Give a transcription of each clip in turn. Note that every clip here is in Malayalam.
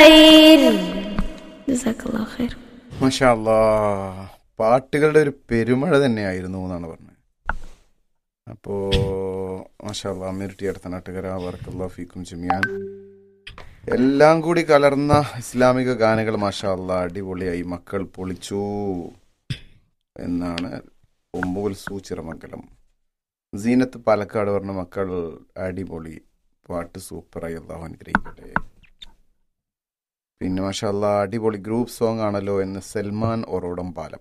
خير جزاك الله خير മാഷാ അല്ലാ പാട്ടുകളുടെ ഒരു പെരുമഴ തന്നെയായിരുന്നു എന്നാണ് പറഞ്ഞത് അപ്പോ മാഷാ അല്ലാ അമീർട്ടി അടുത്ത നാട്ടുകാര വർക്കല്ലാ ഫീക്കും ജമിയാൻ എല്ലാം കൂടി കലർന്ന ഇസ്ലാമിക ഗാനങ്ങൾ മാഷാ അല്ലാ അടിപൊളിയായി മക്കൾ പൊളിച്ചു എന്നാണ് ഒമ്പുൽ സൂച്ചിറമംഗലം സീനത്ത് പാലക്കാട് പറഞ്ഞ മക്കൾ അടിപൊളി പാട്ട് സൂപ്പറായി അള്ളാഹു അനുഗ്രഹിക്കട്ടെ പിന്നെ മാഷല്ല അടിപൊളി ഗ്രൂപ്പ് സോങ് ആണല്ലോ എന്ന് സൽമാൻ ഒറോടം പാലം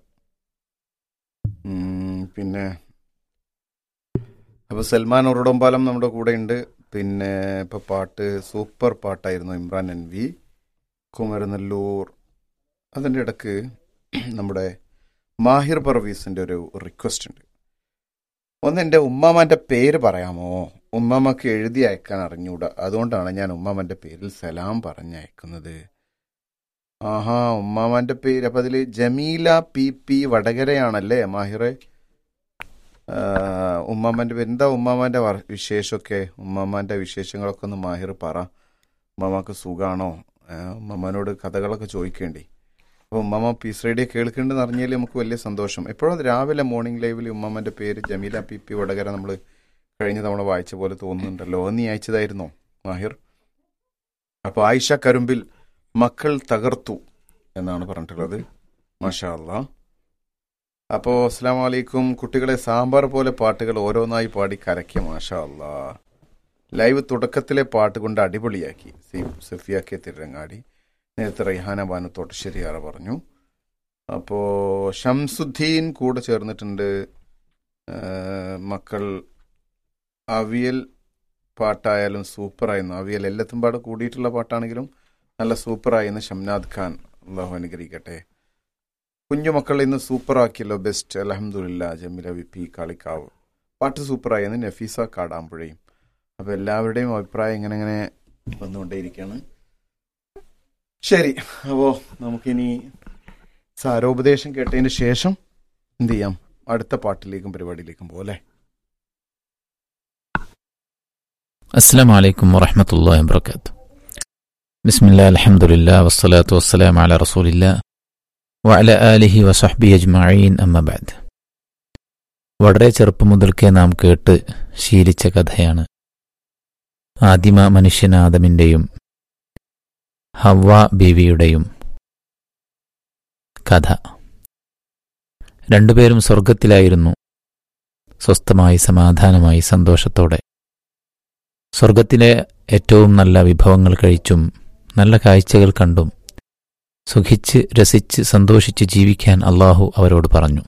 ഉം, പിന്നെ അപ്പൊ സൽമാൻ ഒറോടം പാലം നമ്മുടെ കൂടെ ഉണ്ട് പിന്നെ ഇപ്പൊ പാട്ട് സൂപ്പർ പാട്ടായിരുന്നു ഇമ്രാൻ എൻ വി കുമരനെല്ലൂർ അതിൻ്റെ ഇടക്ക് നമ്മുടെ മാഹിർ പർവീസിന്റെ ഒരു റിക്വസ്റ്റ് ഉണ്ട് ഒന്ന് എൻ്റെ ഉമ്മാമാൻ്റെ പേര് പറയാമോ ഉമ്മാമ്മക്ക് എഴുതി അയക്കാൻ അറിഞ്ഞൂടാ അതുകൊണ്ടാണ് ഞാൻ ഉമ്മാമ്മൻ്റെ പേരിൽ സലാം പറഞ്ഞയക്കുന്നത് ആഹാ ഉമ്മാമാന്റെ പേര് അപ്പൊ അതില് ജമീല പി പി വടകരയാണല്ലേ മാഹിറെ ആ, ഉമ്മാമാന്റെ പേര് എന്താ ഉമ്മാമാന്റെ വർ- വിശേഷമൊക്കെ ഉമ്മാമാന്റെ വിശേഷങ്ങളൊക്കെ ഒന്ന് മാഹിർ പറ ഉമ്മാമാക്ക് സുഖാണോ ഏ, ഉമ്മാമാനോട് കഥകളൊക്കെ ചോദിക്കേണ്ടി അപ്പൊ ഉമ്മാമ പീസ് റേഡിയോ കേൾക്കുന്നുണ്ടെന്ന് അറിഞ്ഞാൽ നമുക്ക് വലിയ സന്തോഷം എപ്പോഴും രാവിലെ മോർണിംഗ് ലൈവിൽ ഉമ്മാമാന്റെ പേര് ജമീല പി പി വടകര നമ്മൾ കഴിഞ്ഞ തവണ വായിച്ച പോലെ തോന്നുന്നുണ്ടല്ലോ നീ അയച്ചതായിരുന്നോ മാഹിർ അപ്പൊ ആയിഷ കരുമ്പിൽ മക്കൾ തകർത്തു എന്നാണ് പറഞ്ഞിട്ടുള്ളത് മാഷാ അല്ലാ അപ്പോ അസ്സാം വലൈക്കും കുട്ടികളെ സാമ്പാർ പോലെ പാട്ടുകൾ ഓരോന്നായി പാടി കരക്കിയ മാഷാ അല്ലാ ലൈവ് തുടക്കത്തിലെ പാട്ട് കൊണ്ട് അടിപൊളിയാക്കി സി സഫിയ കെ തിരങ്ങാടി നേരത്തെ റൈഹാന ബാനു തോട്ടശ്ശേരിയാറ പറഞ്ഞു അപ്പോ ഷംസുദ്ദീൻ കൂടെ ചേർന്നിട്ടുണ്ട് ഏഹ് മക്കൾ അവിയൽ പാട്ടായാലും സൂപ്പറായിരുന്നു അവിയൽ എല്ലാത്തും പാടെ കൂടിയിട്ടുള്ള പാട്ടാണെങ്കിലും നല്ല സൂപ്പറായിരുന്നു ഷംനാദ് ഖാൻ അള്ളാഹു അനുഗ്രഹിക്കട്ടെ കുഞ്ഞുമക്കൾ ഇന്ന് സൂപ്പറാക്കിയല്ലോ ബെസ്റ്റ് അലഹമുല്ല ജമീല വി പി കാളിക്കാവ് പാട്ട് സൂപ്പറായിരുന്നു നഫീസ കാടാമ്പുഴയും അപ്പോൾ എല്ലാവരുടെയും അഭിപ്രായം ഇങ്ങനെ ഇങ്ങനെ വന്നുകൊണ്ടേയിരിക്കുകയാണ് ശരി അപ്പോൾ നമുക്കിനി സാരോപദേശം കേട്ടതിന് ശേഷം എന്ത് ചെയ്യാം അടുത്ത പാട്ടിലേക്കും പരിപാടിയിലേക്കും പോലെ السلام عليكم ورحمة الله وبركاته بسم الله الحمد لله والصلاة والسلام على رسول الله وعلى آله وصحبه أجمعين أما بعد വളരെ ചെറുപ്പം മുതൽക്കേ നാം കേട്ട് ശീലിച്ച കഥയാണ് ആദിമ മനുഷ്യൻ ആദമിൻ്റെയും ഹവ്വ ബീവിയുടെയും കഥ രണ്ടുപേരും സ്വർഗത്തിലായിരുന്നു സ്വസ്ഥമായി സമാധാനമായി സന്തോഷത്തോടെ സ്വർഗത്തിലെ ഏറ്റവും നല്ല വിഭവങ്ങൾ കഴിച്ചും നല്ല കാഴ്ചകൾ കണ്ടും സുഖിച്ച് രസിച്ച് സന്തോഷിച്ച് ജീവിക്കാൻ അള്ളാഹു അവരോട് പറഞ്ഞു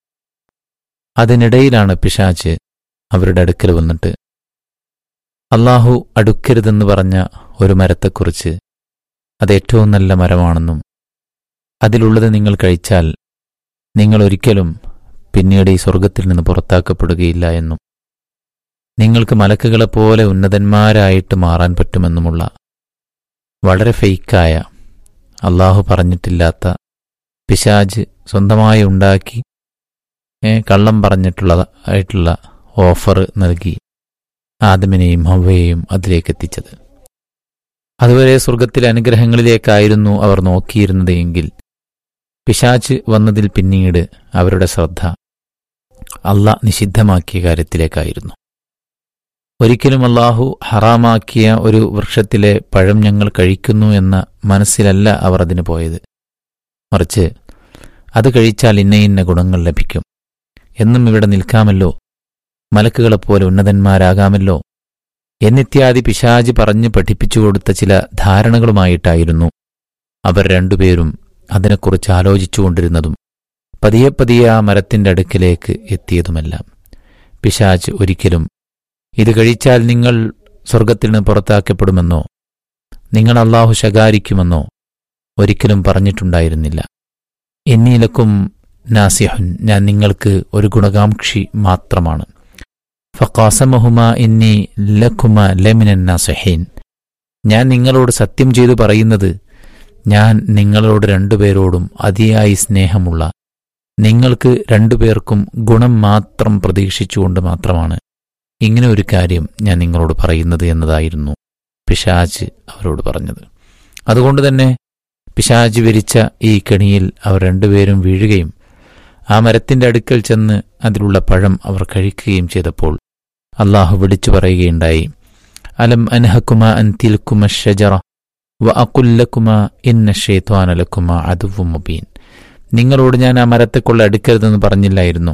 അതിനിടയിലാണ് പിശാച്ച് അവരുടെ അടുക്കൽ വന്നിട്ട് അള്ളാഹു അടുക്കരുതെന്ന് പറഞ്ഞ ഒരു മരത്തെക്കുറിച്ച് അത് ഏറ്റവും നല്ല മരമാണെന്നും അതിലുള്ളത് നിങ്ങൾ കഴിച്ചാൽ നിങ്ങൾ ഒരിക്കലും പിന്നീട് ഈ സ്വർഗത്തിൽ നിന്ന് പുറത്താക്കപ്പെടുകയില്ല എന്നും നിങ്ങൾക്ക് മലക്കുകളെപ്പോലെ ഉന്നതന്മാരായിട്ട് മാറാൻ പറ്റുമെന്നുമുള്ള വളരെ ഫെയ്ക്കായ അള്ളാഹു പറഞ്ഞിട്ടില്ലാത്ത പിശാജ് സ്വന്തമായി ഉണ്ടാക്കി ഏ, കള്ളം പറഞ്ഞിട്ടുള്ള ആയിട്ടുള്ള ഓഫർ നൽകി ആദമിനെയും ഹവയെയും അതിലേക്ക് എത്തിച്ചത് അതുവരെ സ്വർഗത്തിലെ അനുഗ്രഹങ്ങളിലേക്കായിരുന്നു അവർ നോക്കിയിരുന്നത് എങ്കിൽ പിശാച്ച് വന്നതിൽ പിന്നീട് അവരുടെ ശ്രദ്ധ അല്ല നിഷിദ്ധമാക്കിയ കാര്യത്തിലേക്കായിരുന്നു ഒരിക്കലും അള്ളാഹു ഹറാമാക്കിയ ഒരു വൃക്ഷത്തിലെ പഴം ഞങ്ങൾ കഴിക്കുന്നു എന്ന മനസ്സിലല്ല അവർ അതിന് പോയത് മറിച്ച് അത് കഴിച്ചാൽ ഇന്ന ഇന്ന ഗുണങ്ങൾ ലഭിക്കും എന്നും ഇവിടെ നിൽക്കാമല്ലോ മലക്കുകളെപ്പോലെ ഉന്നതന്മാരാകാമല്ലോ എന്നിത്യാദി പിശാജ് പറഞ്ഞു പഠിപ്പിച്ചു കൊടുത്ത ചില ധാരണകളുമായിട്ടായിരുന്നു അവർ രണ്ടുപേരും അതിനെക്കുറിച്ച് ആലോചിച്ചുകൊണ്ടിരുന്നതും പതിയെ പതിയെ ആ മരത്തിന്റെ അടുക്കിലേക്ക് എത്തിയതുമെല്ലാം പിശാജ് ഒരിക്കലും ഇത് കഴിച്ചാൽ നിങ്ങൾ സ്വർഗത്തിൽ നിന്ന് പുറത്താക്കപ്പെടുമെന്നോ നിങ്ങൾ അള്ളാഹു ശകാരിക്കുമെന്നോ ഒരിക്കലും പറഞ്ഞിട്ടുണ്ടായിരുന്നില്ല എന്നീലക്കും നാസിഹുൻ ഞാൻ നിങ്ങൾക്ക് ഒരു ഗുണകാംക്ഷി മാത്രമാണ് ഫക്കാസമഹുമ ഇന്നി ലഖുമ ലമിനൻ നാസിഹീൻ ഞാൻ നിങ്ങളോട് സത്യം ചെയ്തു പറയുന്നത് ഞാൻ നിങ്ങളോട് രണ്ടുപേരോടും അതിയായി സ്നേഹമുള്ള നിങ്ങൾക്ക് രണ്ടുപേർക്കും ഗുണം മാത്രം പ്രതീക്ഷിച്ചുകൊണ്ട് മാത്രമാണ് ഇങ്ങനെ ഒരു കാര്യം ഞാൻ നിങ്ങളോട് പറയുന്നത് എന്നതായിരുന്നു പിശാജ് അവരോട് പറഞ്ഞത് അതുകൊണ്ട് തന്നെ പിശാജ് വിരിച്ച ഈ കെണിയിൽ അവർ രണ്ടുപേരും വീഴുകയും ആ മരത്തിന്റെ അടുക്കൽ ചെന്ന് അതിലുള്ള പഴം അവർ കഴിക്കുകയും ചെയ്തപ്പോൾ അള്ളാഹു വിളിച്ചു പറയുകയുണ്ടായി അലം അൻഹക്കുമ അൻ തിൽക്കുമ ഷജറ വ അക്കുല്ലക്കുമ ഇന്ന ഷേത്വാനലക്കുമ അതുവും മുബീൻ നിങ്ങളോട് ഞാൻ ആ മരത്തെ കൊള്ള അടുക്കരുതെന്ന് പറഞ്ഞില്ലായിരുന്നു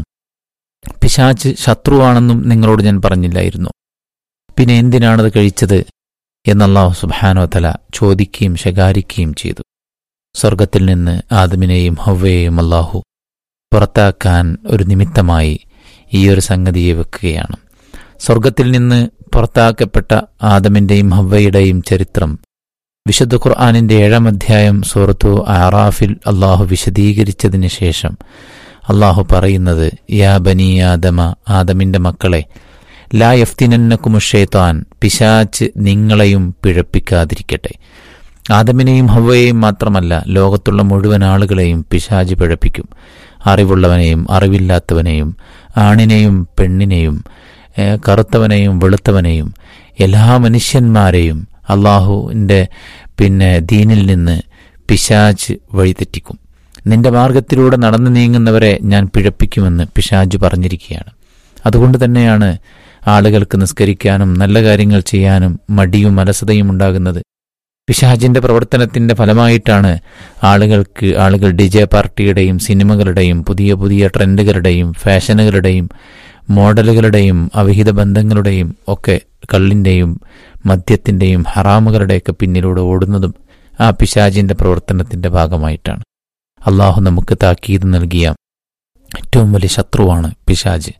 പിശാച്ച് ശത്രുവാണെന്നും നിങ്ങളോട് ഞാൻ പറഞ്ഞില്ലായിരുന്നു പിന്നെ എന്തിനാണത് കഴിച്ചത് എന്നല്ലാഹു സുബാനോ തല ചോദിക്കുകയും ശകാരിക്കുകയും ചെയ്തു സ്വർഗത്തിൽ നിന്ന് ആദമിനെയും ഹവ്വയെയും അല്ലാഹു പുറത്താക്കാൻ ഒരു നിമിത്തമായി ഈ ഒരു സംഗതിയെ വെക്കുകയാണ് സ്വർഗത്തിൽ നിന്ന് പുറത്താക്കപ്പെട്ട ആദമിന്റെയും ഹവ്വയുടെയും ചരിത്രം വിശുദ്ധ ഖുർആാനിന്റെ ഏഴാം അധ്യായം സൂറത്തു ആറാഫിൽ അള്ളാഹു വിശദീകരിച്ചതിന് ശേഷം അള്ളാഹു പറയുന്നത് യാ ബനി ആദമ ആദമിന്റെ മക്കളെ ലാ യഫ്തിനന്നക്കുമുഷേത്താൻ പിശാച്ച് നിങ്ങളെയും പിഴപ്പിക്കാതിരിക്കട്ടെ ആദമിനെയും ഹവ്വയെയും മാത്രമല്ല ലോകത്തുള്ള മുഴുവൻ ആളുകളെയും പിശാജ് പിഴപ്പിക്കും അറിവുള്ളവനെയും അറിവില്ലാത്തവനെയും ആണിനെയും പെണ്ണിനെയും ഏഹ്, കറുത്തവനെയും വെളുത്തവനെയും എല്ലാ മനുഷ്യന്മാരെയും അള്ളാഹുവിൻ്റെ പിന്നെ ദീനിൽ നിന്ന് പിശാജ് വഴിതെറ്റിക്കും നിന്റെ മാർഗത്തിലൂടെ നടന്നു നീങ്ങുന്നവരെ ഞാൻ പിഴപ്പിക്കുമെന്ന് പിശാജ് പറഞ്ഞിരിക്കുകയാണ് അതുകൊണ്ട് തന്നെയാണ് ആളുകൾക്ക് നിസ്കരിക്കാനും നല്ല കാര്യങ്ങൾ ചെയ്യാനും മടിയും അലസതയും ഉണ്ടാകുന്നത് പിശാജിന്റെ പ്രവർത്തനത്തിന്റെ ഫലമായിട്ടാണ് ആളുകൾക്ക് ആളുകൾ ഡി ജെ പാർട്ടിയുടെയും സിനിമകളുടെയും പുതിയ പുതിയ ട്രെൻഡുകളുടെയും ഫാഷനുകളുടെയും മോഡലുകളുടെയും അവിഹിത ബന്ധങ്ങളുടെയും ഒക്കെ കള്ളിന്റെയും മദ്യത്തിന്റെയും ഹറാമുകളുടെയൊക്കെ പിന്നിലൂടെ ഓടുന്നതും ആ പിശാജിന്റെ പ്രവർത്തനത്തിന്റെ ഭാഗമായിട്ടാണ് അള്ളാഹു നമുക്ക് താക്കീത് നൽകിയ ഏറ്റവും വലിയ ശത്രുവാണ് പിശാജ്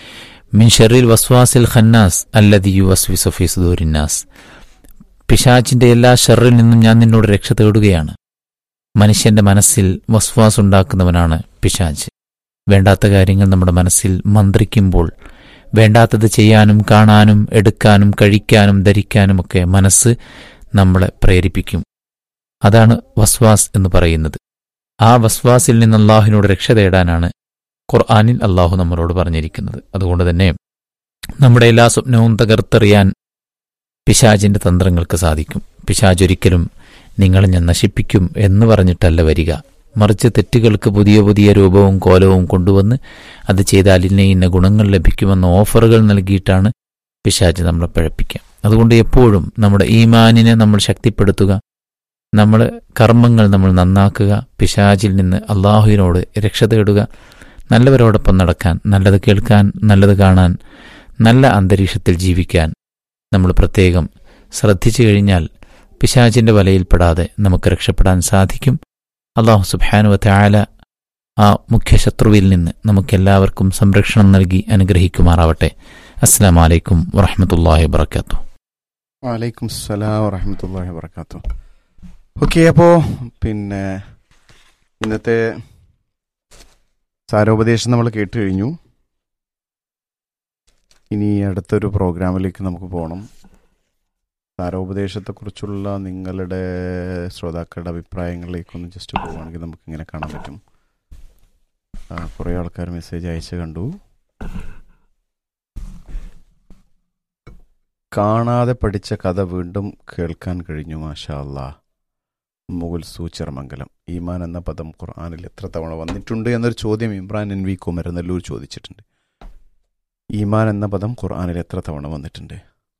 മിൻ ഷെറിൽ വസ്വാസിൽ ഖന്നാസ് അല്ലതി യു വസ്വിസു ഫി സുദൂരിന്നാസ് പിശാച്ചിന്റെ എല്ലാ ഷെറിൽ നിന്നും ഞാൻ നിന്നോട് രക്ഷ തേടുകയാണ് മനുഷ്യന്റെ മനസ്സിൽ വസ്വാസ് ഉണ്ടാക്കുന്നവനാണ് പിശാജ് വേണ്ടാത്ത കാര്യങ്ങൾ നമ്മുടെ മനസ്സിൽ മന്ത്രിക്കുമ്പോൾ വേണ്ടാത്തത് ചെയ്യാനും കാണാനും എടുക്കാനും കഴിക്കാനും ധരിക്കാനുമൊക്കെ മനസ്സ് നമ്മളെ പ്രേരിപ്പിക്കും അതാണ് വസ്വാസ് എന്ന് പറയുന്നത് ആ വസ്വാസിൽ നിന്ന് അള്ളാഹുവിനോട് രക്ഷ തേടാനാണ് ഖുർആാനിൽ അള്ളാഹു നമ്മളോട് പറഞ്ഞിരിക്കുന്നത് അതുകൊണ്ട് തന്നെ നമ്മുടെ എല്ലാ സ്വപ്നവും തകർത്തെറിയാൻ പിശാജിന്റെ തന്ത്രങ്ങൾക്ക് സാധിക്കും പിശാജ് ഒരിക്കലും നിങ്ങളെ ഞാൻ നശിപ്പിക്കും എന്ന് പറഞ്ഞിട്ടല്ല വരിക മറിച്ച് തെറ്റുകൾക്ക് പുതിയ പുതിയ രൂപവും കോലവും കൊണ്ടുവന്ന് അത് ചെയ്താൽ ഇന്ന ഇന്ന ഗുണങ്ങൾ ലഭിക്കുമെന്ന ഓഫറുകൾ നൽകിയിട്ടാണ് പിശാജ് നമ്മളെ പഴപ്പിക്കുക അതുകൊണ്ട് എപ്പോഴും നമ്മുടെ ഈമാനിനെ നമ്മൾ ശക്തിപ്പെടുത്തുക നമ്മൾ കർമ്മങ്ങൾ നമ്മൾ നന്നാക്കുക പിശാജിൽ നിന്ന് അള്ളാഹുവിനോട് രക്ഷ തേടുക നല്ലവരോടൊപ്പം നടക്കാൻ നല്ലത് കേൾക്കാൻ നല്ലത് കാണാൻ നല്ല അന്തരീക്ഷത്തിൽ ജീവിക്കാൻ നമ്മൾ പ്രത്യേകം ശ്രദ്ധിച്ചു കഴിഞ്ഞാൽ പിശാചിന്റെ വലയിൽപ്പെടാതെ നമുക്ക് രക്ഷപ്പെടാൻ സാധിക്കും അള്ളാഹു സുബാനുവത്തെ ആല ആ മുഖ്യ ശത്രുവിൽ നിന്ന് നമുക്കെല്ലാവർക്കും സംരക്ഷണം നൽകി അനുഗ്രഹിക്കുമാറാവട്ടെ അസ്സാം വലൈക്കും വറഹമത്തല്ലാഹി വാത്തു വലൈക്കും സ്സലാം വറഹമത്തല്ലാഹി വർക്കാത്തു ഓക്കെ അപ്പോൾ പിന്നെ ഇന്നത്തെ സാരോപദേശം നമ്മൾ കേട്ട് കഴിഞ്ഞു ഇനി അടുത്തൊരു പ്രോഗ്രാമിലേക്ക് നമുക്ക് പോകണം സാരോപദേശത്തെക്കുറിച്ചുള്ള നിങ്ങളുടെ ശ്രോതാക്കളുടെ അഭിപ്രായങ്ങളിലേക്കൊന്ന് ജസ്റ്റ് പോവുകയാണെങ്കിൽ നമുക്ക് ഇങ്ങനെ കാണാൻ പറ്റും ആ, കുറേ ആൾക്കാർ മെസ്സേജ് അയച്ച് കണ്ടു കാണാതെ പഠിച്ച കഥ വീണ്ടും കേൾക്കാൻ കഴിഞ്ഞു മാഷാ അല്ലാ മുകുൽ സൂച്ചിറമംഗലം ഈമാൻ എന്ന പദം ഖുർആാനിൽ എത്ര തവണ വന്നിട്ടുണ്ട് എന്നൊരു ചോദ്യം ഇമ്രാൻ എൻ വി കുമരനെല്ലൂർ ചോദിച്ചിട്ടുണ്ട് ഈമാൻ എന്ന പദം ഖുർആാനിൽ എത്ര തവണ വന്നിട്ടുണ്ട്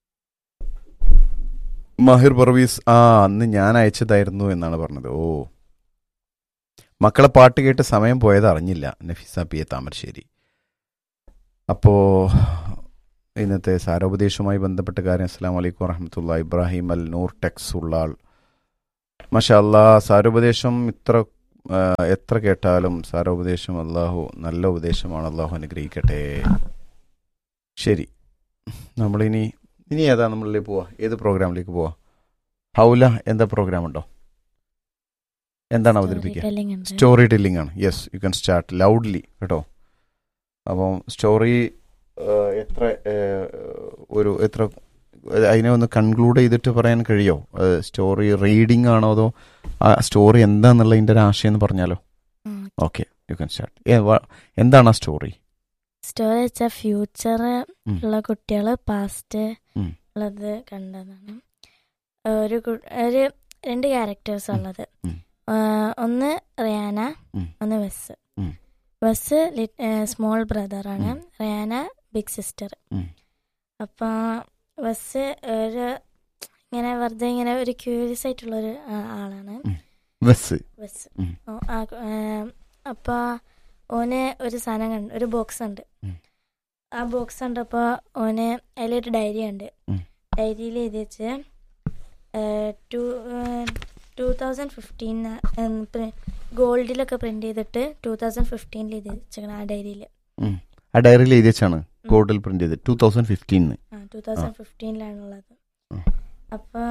മാഹിർ പർവീസ് ആ അന്ന് ഞാൻ അയച്ചതായിരുന്നു എന്നാണ് പറഞ്ഞത് ഓ മക്കളെ പാട്ട് കേട്ട് സമയം പോയത് അറിഞ്ഞില്ല നഫീസ പി എ താമരശ്ശേരി അപ്പോൾ ഇന്നത്തെ സാരോപദേശവുമായി ബന്ധപ്പെട്ട കാര്യം അസ്സാം വലൈക്കും വറഹമത്തുള്ള ഇബ്രാഹിം അൽ നൂർ ടെക്സ് ഉള്ള ആൾ മഷാ അല്ലാ സാരോപദേശം ഇത്ര ആ, എത്ര കേട്ടാലും സാരോപദേശം അള്ളാഹു നല്ല ഉപദേശമാണ് അള്ളാഹു അനുഗ്രഹിക്കട്ടെ ശരി നമ്മളിനി ഇനി ഏതാ നമ്മളിലേക്ക് പോവാ ഏത് പ്രോഗ്രാമിലേക്ക് പോവാ ഹൗല എന്താ പ്രോഗ്രാം ഉണ്ടോ എന്താണ് അവതരിപ്പിക്കുക സ്റ്റോറി ടെല്ലിംഗ് ആണ് yes you can start loudly കേട്ടോ അപ്പം സ്റ്റോറി എത്ര ഏഹ്, ഒരു എത്ര ഏഹ്, അതിനെ ഒന്ന് കൺക്ലൂഡ് ചെയ്തിട്ട് പറയാൻ കഴിയോ സ്റ്റോറി റീഡിംഗ് ആണോ അതോ ആ സ്റ്റോറി എന്താന്നുള്ളതിൻ്റെ ഒരു ആശയം എന്ന് പറഞ്ഞാലോ ഓക്കെ യു ക്യാൻ സ്റ്റാർട്ട് എന്താണ് ആ സ്റ്റോറി സ്റ്റോറി വെച്ചാൽ ഫ്യൂച്ചർ ഉം. ഉള്ള കുട്ടികൾ പാസ്റ്റ് ഉം. ഉള്ളത് കണ്ടതാണ് ഒരു കു- ഒരു രണ്ട് ക്യാരക്ടേഴ്സ് ഉള്ളത് ഉം. ആ, ഒന്ന് റിയാന ഉം. ഒന്ന് വെസ് ഉം. വെസ് സ്മോൾ ബ്രദറാണ് ഉം. റിയാന ബിഗ് സിസ്റ്റർ ഉം. അപ്പോൾ വെസ് ഒരു ഇങ്ങനെ വെറുതെ ഇങ്ങനെ ഒരു ക്യൂരിയസ് ആയിട്ടുള്ള ഒരു ആളാണ് ബസ് ബസ് ഉം. അപ്പോൾ ഓന് ഒരു സാധനം കണ്ട് ഒരു ബോക്സ് ഉണ്ട് ഉം. ആ ബോക്സ് കണ്ടപ്പോൾ ഓന് അതിലൊരു ഡയറി ഉണ്ട് ഉം. ഡയറിയിൽ എഴുതി വെച്ച് ടു ടു തൗസൻഡ് ഫിഫ്റ്റീൻ ഗോൾഡിലൊക്കെ പ്രിന്റ് ചെയ്തിട്ട് ടു തൗസൻഡ് ഫിഫ്റ്റീനിൽ എഴുതി വെച്ചേക്കണം ആ ഡയറിയിൽ ഉം. ആ ഡയറിയിൽ എഴുതി വെച്ചാണ് ഗോൾഡിൽ പ്രിന്റ് ചെയ്ത് ടു തൗസൻഡ് ഫിഫ്റ്റീനിന് ആ ടു തൗസൻഡ് ഫിഫ്റ്റീനിലാണുള്ളത് ആ. അപ്പോൾ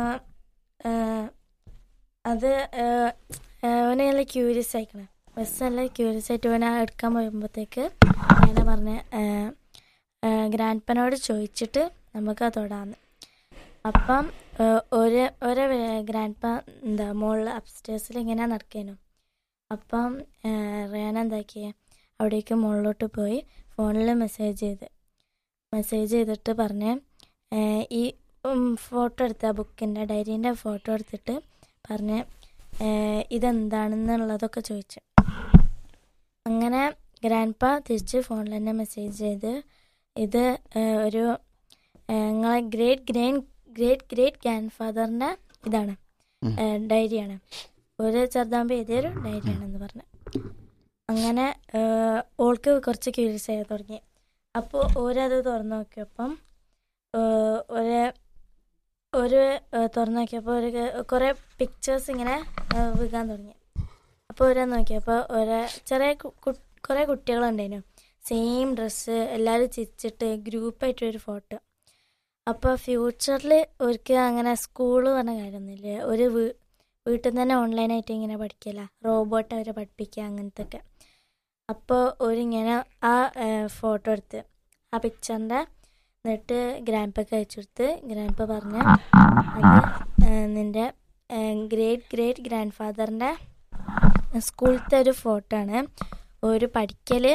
അത് അവനെ നല്ല ക്യൂരിയസ് ആയിക്കണേ ബസ് നല്ല ക്യൂരിയസ് ആയിട്ട് അവനെ എടുക്കാൻ പോകുമ്പോഴത്തേക്ക് അങ്ങനെ പറഞ്ഞ് ഗ്രാൻഡ്പ്പനോട് ചോദിച്ചിട്ട് നമുക്ക് അത് തൊടാന്ന് അപ്പം ആ, ഒരു ഒരു ഗ്രാൻഡ്പ്പ എന്താ മുകളിൽ അപ്സ്റ്റേഴ്സിൽ ഇങ്ങനെ നടക്കേനു അപ്പം റേന എന്താക്കിയേ അവിടേക്ക് മുകളിലോട്ട് പോയി ഫോണിൽ മെസ്സേജ് ചെയ്ത് മെസ്സേജ് ചെയ്തിട്ട് പറഞ്ഞ് ഏഹ് ഈ ഫോട്ടോ എടുത്ത ബുക്കിൻ്റെ ഡയറീൻ്റെ ഫോട്ടോ എടുത്തിട്ട് പറഞ്ഞ് ഏഹ് ഇതെന്താണെന്നുള്ളതൊക്കെ ചോദിച്ചു അങ്ങനെ ഗ്രാൻഡ്പ തിരിച്ച് ഫോണിൽ തന്നെ മെസ്സേജ് ചെയ്ത് ഇത് ഏഹ് ഒരു ഏഹ് നിങ്ങളെ great gran great great grand ഫാദറിൻ്റെ ഇതാണ് ഉം. ഏഹ് ഡയറിയാണ് ഒരു ചെറുതാകുമ്പോൾ എഴുതിയൊരു ഡയറിയാണെന്ന് പറഞ്ഞു അങ്ങനെ ഏഹ് ഓൾക്ക് കുറച്ച് ക്യൂരിയസ് ആയി തുടങ്ങി അപ്പോൾ ഓരത് തുറന്നു നോക്കിയപ്പം ഏഹ് ഒരു ഒരു ഏഹ് തുറന്നു നോക്കിയപ്പോൾ ഒരു കുറേ പിക്ചേഴ്സ് ഇങ്ങനെ ഏഹ് വീകാൻ തുടങ്ങി അപ്പോൾ ഓരോ നോക്കിയപ്പോൾ ഒരു ചെറിയ കു- കു- കുറേ കുട്ടികളുണ്ടായിരുന്നു സെയിം ഡ്രസ്സ് എല്ലാവരും ചിരിച്ചിട്ട് ഗ്രൂപ്പായിട്ട് ഒരു ഫോട്ടോ അപ്പോൾ ഫ്യൂച്ചറിൽ അവർക്ക് അങ്ങനെ സ്കൂള് പറഞ്ഞ കാര്യമൊന്നുമില്ല ഒരു വീ- വീട്ടിൽ നിന്ന് തന്നെ ഓൺലൈനായിട്ട് ഇങ്ങനെ പഠിക്കില്ല റോബോട്ട് അവരെ പഠിപ്പിക്കുക അങ്ങനത്തെ ഒക്കെ അപ്പോൾ ഒരിങ്ങനെ ആ ഫോട്ടോ എടുത്ത് ആ പിക്ചറിൻ്റെ എന്നിട്ട് ഗ്രാൻഡ്പക്ക് അയച്ചു കൊടുത്ത് ഗ്രാൻഡ്പ പറഞ്ഞ് അത് ഏഹ്, നിൻ്റെ ഗ്രേറ്റ് ഗ്രേറ്റ് ഗ്രാൻഡ് ഫാദറിൻ്റെ സ്കൂളത്തെ ഒരു ഫോട്ടോ ആണ് ഒരു പഠിക്കൽ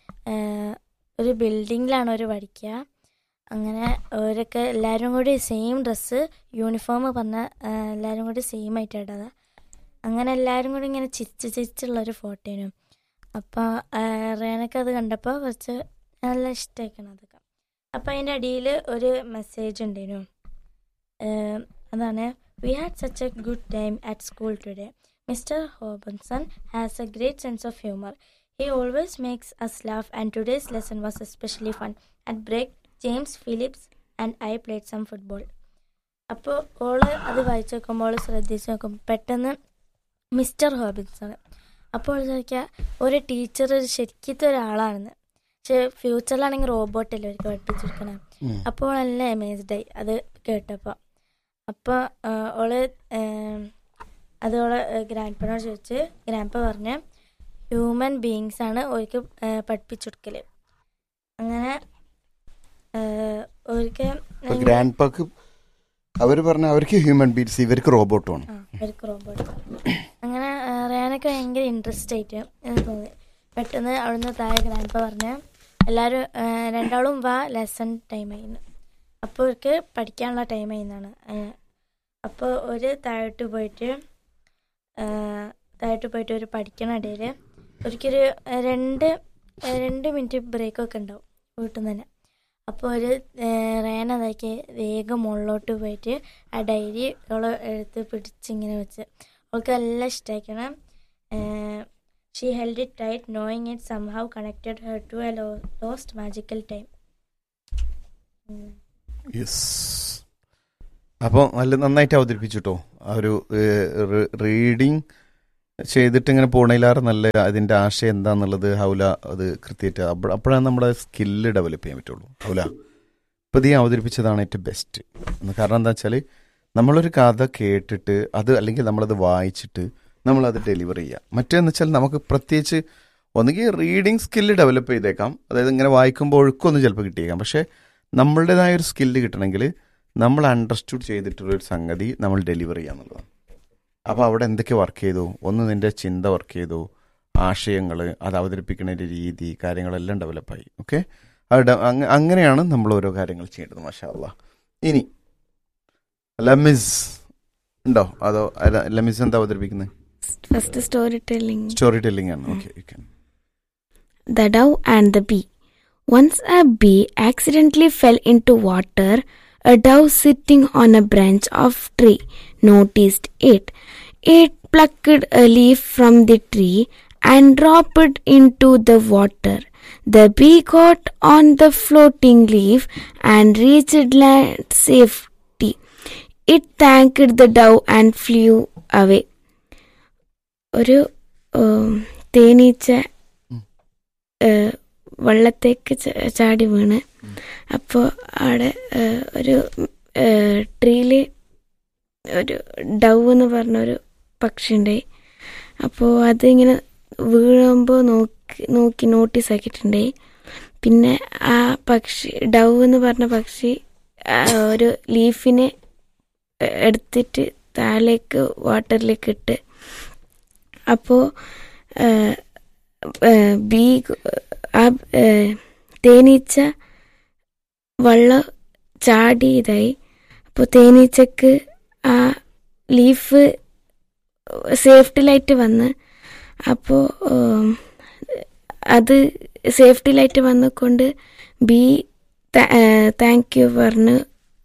ഒരു ബിൽഡിങ്ങിലാണ് ഒരു പഠിക്കുക അങ്ങനെ അവരൊക്കെ എല്ലാവരും കൂടി സെയിം ഡ്രസ്സ് യൂണിഫോം പറഞ്ഞ ഏഹ്, എല്ലാവരും കൂടി സെയിം ആയിട്ട് ഇട്ടത് അങ്ങനെ എല്ലാവരും കൂടി ഇങ്ങനെ ചിരിച്ച് ചിരിച്ചുള്ള ഒരു ഫോട്ടോനും അപ്പോൾ റേനക്ക് അത് കണ്ടപ്പോൾ കുറച്ച് നല്ല ഇഷ്ടമായിക്കണം അതൊക്കെ അപ്പോൾ അതിൻ്റെ അടിയിൽ ഒരു മെസ്സേജ് ഉണ്ടായിരുന്നു ഏഹ്, അതാണ് we had such a good time at school today mister Hobanson has a great sense of humour he always makes us laugh and today's lesson was especially fun at break James Phillips and I played some football അപ്പോൾ ഓള് അത് വായിച്ചു നോക്കുമ്പോൾ ഓള് ശ്രദ്ധിച്ച് നോക്കും പെട്ടെന്ന് മിസ്റ്റർ ഹോബിൻസൺ അപ്പോൾ ഓള് ചോദിക്കുക ഒരു ടീച്ചർ ഒരു ശരിക്കത്തെ ഒരാളാണെന്ന് പക്ഷെ ഫ്യൂച്ചറിലാണെങ്കിൽ റോബോട്ടല്ലേ അവർക്ക് പഠിപ്പിച്ചെടുക്കണേ ഉം. അപ്പോൾ നല്ല അമേസ്ഡ് ആയി അത് കേട്ടപ്പോൾ അപ്പോൾ ഓള് ഏം, അത് ഓള് ഗ്രാൻഡ്പ്പനോട് ചോദിച്ച് ഗ്രാൻഡ്പ്പ പറഞ്ഞ് ഹ്യൂമൻ ബീങ്സ് ആണ് ഓർക്ക് പഠിപ്പിച്ചു കൊടുക്കൽ അങ്ങനെ ഓർക്ക് ഗ്രാൻഡ് പാക്ക് അവർ പറഞ്ഞ അവർക്ക് ഹ്യൂമൻ ബീറ്റ്സ് ഇവർക്ക് റോബോട്ടുമാണ് ആ അവർക്ക് റോബോട്ട് അങ്ങനെ റയാനൊക്കെ ഭയങ്കര ഇൻട്രസ്റ്റ് ആയിട്ട് എനിക്ക് തോന്നി പെട്ടെന്ന് അവിടുന്ന് താഴെ ഗ്രാൻഡ്പ്പ പറഞ്ഞ് എല്ലാവരും രണ്ടാളും വാ ലെസൺ ടൈം ആയിരുന്നു അപ്പോൾ അവർക്ക് പഠിക്കാനുള്ള ടൈം ആയിരുന്നാണ് അപ്പോൾ ഒരു താഴോട്ട് പോയിട്ട് ആ, താഴോട്ട് പോയിട്ട് ഒരു പഠിക്കണ ഇടയിൽ ഒരിക്കലൊരു രണ്ട് ആ, രണ്ട് മിനിറ്റ് ബ്രേക്കൊക്കെ ഉണ്ടാവും വീട്ടിൽ നിന്ന് തന്നെ അപ്പോൾ ഒരു റേന അതാക്കി വേഗം മുകളിലോട്ട് പോയിട്ട് ആ ഡയറി അവൾ എടുത്ത് പിടിച്ചിങ്ങനെ വെച്ച് അവൾക്ക് നല്ല ഇഷ്ടമായിക്കണം she held it tight knowing it somehow connected her to a lost magical time yes അപ്പോൾ നല്ല നന്നായിട്ട് അവതരിപ്പിച്ചിട്ടോ ആ ഒരു റീഡിങ് ചെയ്തിട്ട് ഇങ്ങനെ പോണേലാറ് നല്ല അതിന്റെ ആശയം എന്താന്നുള്ളത് ഹൗല അത് കൃത്യമായിട്ട് അപ്പ- അപ്പോഴാണ് നമ്മുടെ സ്കില്ല് ഡെവലപ്പ് ചെയ്യാൻ പറ്റുള്ളൂ ഹൗല ഇപ്പം ഇത് ഈ അവതരിപ്പിച്ചതാണ് ഏറ്റവും ബെസ്റ്റ് കാരണം എന്താ വെച്ചാൽ നമ്മളൊരു കഥ കേട്ടിട്ട് അത് അല്ലെങ്കിൽ നമ്മളത് വായിച്ചിട്ട് നമ്മളത് ഡെലിവർ ചെയ്യുക മറ്റേന്ന് വെച്ചാൽ നമുക്ക് പ്രത്യേകിച്ച് ഒന്നുകിൽ റീഡിങ് സ്കില്ല് ഡെവലപ്പ് ചെയ്തേക്കാം അതായത് ഇങ്ങനെ വായിക്കുമ്പോൾ ഒഴുക്കൊന്നും ചിലപ്പോൾ കിട്ടിയേക്കാം പക്ഷേ നമ്മളുടേതായ ഒരു സ്കില്ല് കിട്ടണമെങ്കിൽ നമ്മൾ അണ്ടർസ്റ്റുഡ് ചെയ്തിട്ടുള്ള ഒരു സംഗതി നമ്മൾ ഡെലിവർ ചെയ്യുക എന്നുള്ളതാണ് അപ്പോൾ അവിടെ എന്തൊക്കെ വർക്ക് ചെയ്തു ഒന്ന് നിന്റെ ചിന്ത വർക്ക് ചെയ്തു ആശയങ്ങൾ അത് അവതരിപ്പിക്കുന്നതിൻ്റെ രീതി കാര്യങ്ങളെല്ലാം ഡെവലപ്പായി ഓക്കെ അങ്ങനെയാണ് നമ്മൾ ഓരോ കാര്യങ്ങൾ ചെയ്യേണ്ടത് മാഷാ അല്ലാ ഇനി ലമിസ് ഉണ്ടോ അതോ അല്ല- ലമിസ് എന്താ അവതരിപ്പിക്കുന്നത് first story telling story telling ആണ് okay The dove and the bee. Once a bee accidentally fell into water. A dove sitting on a branch of tree noticed it. It plucked a leaf from the tree and dropped it into the water. The bee got on the floating leaf and reached land safety. It thanked the dove and flew away. ഒരു ഉം, തേനീച്ച ഏഹ്, വെള്ളത്തേക്ക് ച- ചാടി വീണ് അപ്പോൾ അവിടെ ഏഹ്, ഒരു ട്രീയിൽ ഒരു ഡവ് എന്ന് പറഞ്ഞ ഒരു പക്ഷി ഉണ്ടായി അപ്പോൾ അതിങ്ങനെ വീഴുമ്പോൾ നോക്കി നോക്കി നോട്ടീസ് ആക്കിയിട്ടുണ്ടായി പിന്നെ ആ പക്ഷി ഡവ് എന്ന് പറഞ്ഞ പക്ഷി ആ, ഒരു ലീഫിനെ എടുത്തിട്ട് താഴേക്ക് വാട്ടറിലേക്ക് ഇട്ട് അപ്പോൾ ബീ ആ ഏഹ്, തേനീച്ച വെള്ളം ചാടി ഇതായി അപ്പോൾ തേനീച്ചക്ക് ആ ലീഫ് സേഫ്റ്റിയിലായിട്ട് വന്ന് അപ്പോൾ അത് സേഫ്റ്റിയിലായിട്ട് വന്നുകൊണ്ട് ബി താങ്ക് യു പറഞ്ഞ്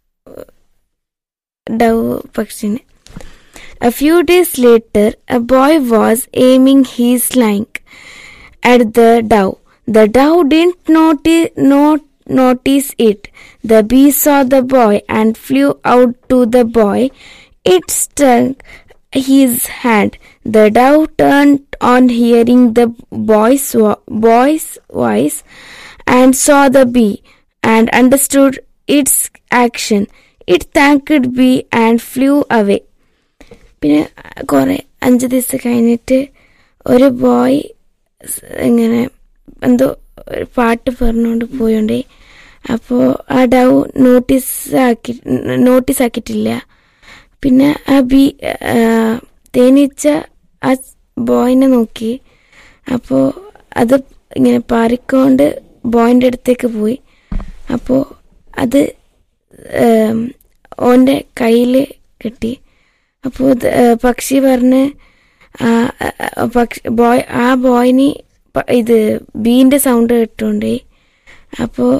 ഡവ് പക്ഷിന് A few days later, a boy was aiming his slang at the dove. The dove didn't noti- not notice it. The bee saw the boy and flew out to the boy. It struck his hand. The dove turned on hearing the boy's, vo- boy's voice and saw the bee and understood its action. It thanked bee and flew away. പിന്നെ കുറെ അഞ്ച് ദിവസം കഴിഞ്ഞിട്ട് ഒരു ബോയ് ഇങ്ങനെ എന്തോ ഒരു പാട്ട് പറഞ്ഞുകൊണ്ട് പോയോണ്ടേ അപ്പോൾ ആ ഡവ് നോട്ടീസ് ആക്കി നോട്ടീസ് ആക്കിയിട്ടില്ല പിന്നെ ആ ബി ആ, തേനീച്ച ആ ബോയിനെ നോക്കി അപ്പോൾ അത് ഇങ്ങനെ പാറിക്കൊണ്ട് ബോയിൻ്റെ അടുത്തേക്ക് പോയി അപ്പോൾ അത് ഏം, ഓൻ്റെ കയ്യിൽ കിട്ടി അപ്പോൾ പക്ഷി പറഞ്ഞ് ആ, ആ, പക്ഷി ബോയ് ആ ബോയിന് പ- ഇത് ബീൻ്റെ സൗണ്ട് കേട്ടോണ്ടേ അപ്പോൾ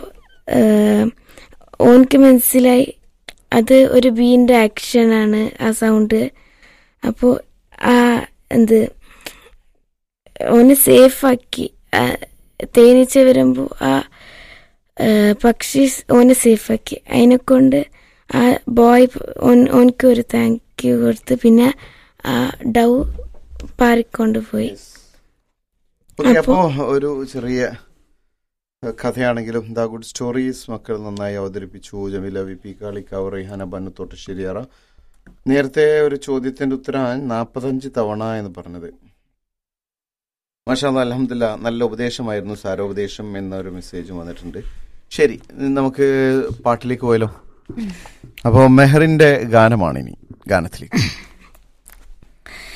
ഓനക്ക് മനസ്സിലായി അത് ഒരു ബീൻ്റെ ആക്ഷനാണ് ആ സൗണ്ട് അപ്പോൾ ആ എന്ത് ഓനെ സേഫാക്കി തേനീച്ച വരുമ്പോൾ ആ ആ, പക്ഷി ഓനെ സേഫാക്കി അതിനെക്കൊണ്ട് ആ ബോയ് ഓൻ- ഓനക്ക് ഒരു താങ്ക് യു കൊടുത്ത് പിന്നെ ആ ഡവ് പാറിക്കൊണ്ട് പോയി ഓക്കെ അപ്പോ- അപ്പോ ഒരു ചെറിയ ഏഹ്, കഥയാണെങ്കിലും ദ ഗുഡ് സ്റ്റോറീസ് മക്കൾ നന്നായി അവതരിപ്പിച്ചു ജമീല വി പി കാളിക്കാവ് റൈഹാന ബന്നുത്തോട്ട് ശരിയറ നേരത്തെ ഒരു ചോദ്യത്തിന്റെ ഉത്തരം നാൽപ്പത്തഞ്ച് തവണ എന്ന് പറഞ്ഞത് മാഷാ അലഹമില്ല നല്ല ഉപദേശമായിരുന്നു സാരോപദേശം എന്നൊരു മെസ്സേജ് വന്നിട്ടുണ്ട് ശരി ഇനി നമുക്ക് പാട്ടിലേക്ക് പോയാലോ അപ്പോൾ മെഹറിന്റെ ഗാനമാണ് ഇനി ഗാനത്തിലേക്ക്